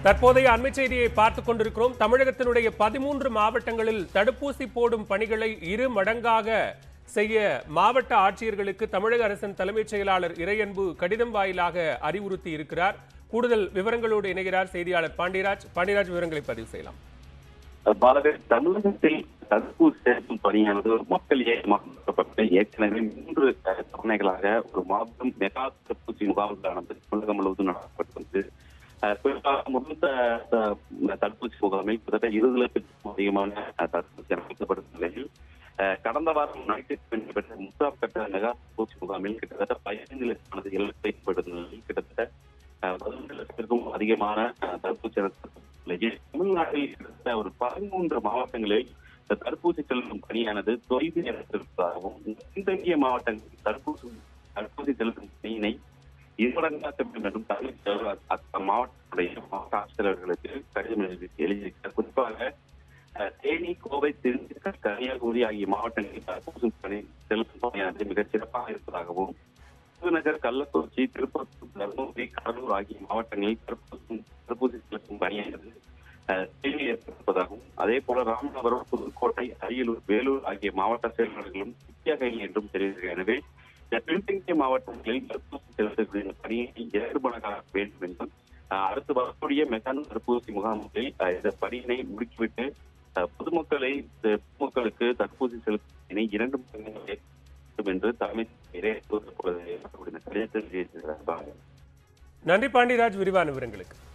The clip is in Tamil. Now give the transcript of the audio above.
தற்போதைய அண்மை செய்தியை பார்த்துக் கொண்டிருக்கிறோம் தமிழகத்தினுடைய பதிமூன்று மாவட்டங்களில் தடுப்பூசி போடும் பணிகளை இரு மடங்காக செய்ய மாவட்ட ஆட்சியர்களுக்கு தமிழக அரசின் தலைமைச் செயலாளர் இறையன்பு கடிதம் வாயிலாக அறிவுறுத்தி இருக்கிறார் கூடுதல் விவரங்களோடு இணைகிறார் செய்தியாளர் பாண்டியராஜ் பாண்டியராஜ் விவரங்களை பதிவு செய்யலாம் பாலக தமிழகத்தில் தடுப்பூசி செலுத்தும் பணியானது ஒரு மக்கள் இயக்கமாக்கப்பட்டு ஏற்கனவே மூன்று அஹ், தவணைகளாக ஒரு மாபெரும் மெகா தடுப்பூசி முகாம்களானது தமிழகம் முழுவதும் நடத்தப்பட்டது அஹ், குறிப்பாக முதல் த- த- தடுப்பூசி முகாமில் கிட்டத்தட்ட இருபது லட்சத்துக்கும் அதிகமான அஹ், தடுப்பூசி அமைக்கப்பட்ட நிலையில் அஹ், கடந்த வாரம் ஞாயிற்றுக்கிழமை நடைபெற்ற மூன்றாம் கட்ட மெகா தடுப்பூசி முகாமில் கிட்டத்தட்ட பதினைந்து லட்சமானது இலக்கு வைக்கப்பட்ட நிலையில் கிட்டத்தட்ட அஹ், பதினொன்று லட்சத்திற்கும் அதிகமான அஹ், தடுப்பூசி நடத்தப்பட்ட நிலையில் தமிழ்நாட்டில் கிட்டத்தட்ட ஒரு பதிமூன்று மாவட்டங்களில் இந்த தடுப்பூசி செலுத்தும் பணியானது தொய்வு ஏற்பட்டிருப்பதாகவும் பின்தங்கிய மாவட்டங்களில் தடுப்பூசி தடுப்பூசி செலுத்தும் பணியினை இருமடங்காக்க வேண்டும் என்றும் தலைமைச் செயலர் அத்த மாவட்டத்துடைய மாவட்ட ஆட்சியர்களுக்கு கடிதம் எழுதி எழுதியிருக்கிறார் குறிப்பாக அஹ், தேனி கோவை திருச்சி கன்னியாகுமரி ஆகிய மாவட்டங்களில் தடுப்பூசி பணி செலுத்தும் பணியானது மிகச் சிறப்பாக இருப்பதாகவும் விருதுநகர் கள்ளக்குறிச்சி திருப்பத்தூர் தருமபுரி கடலூர் ஆகிய மாவட்டங்களில் தடுப்பூசி தடுப்பூசி செலுத்தும் பணியானது அஹ், தேவை ஏற்பட்டிருப்பதாகவும் அதே போல ராமநாதபுரம் புதுக்கோட்டை அரியலூர் வேலூர் ஆகிய மாவட்ட செயலாளர்களும் முக்கிய என்றும் தெரிவிக்கிறார் எனவே இந்த பின்தங்கிய மாவட்டங்களில் தடுப்பூசி செலுத்தக்கூடிய பணியை இரண்டு மடங்காக வேண்டும் என்றும் அஹ், அடுத்து வரக்கூடிய மெகான் தடுப்பூசி முகாம்களில் அஹ், இந்த பணியினை முடுக்கிவிட்டு அஹ், பொதுமக்களை அஹ், பொதுமக்களுக்கு தடுப்பூசி செலுத்தும் பணியினை இரண்டு மடங்காக வேண்டும் என்று தலைமை செயலர் கடிதத்தில் தெரிவித்திருக்கிறார் நன்றி பாண்டியராஜ் விரிவான விவரங்களுக்கு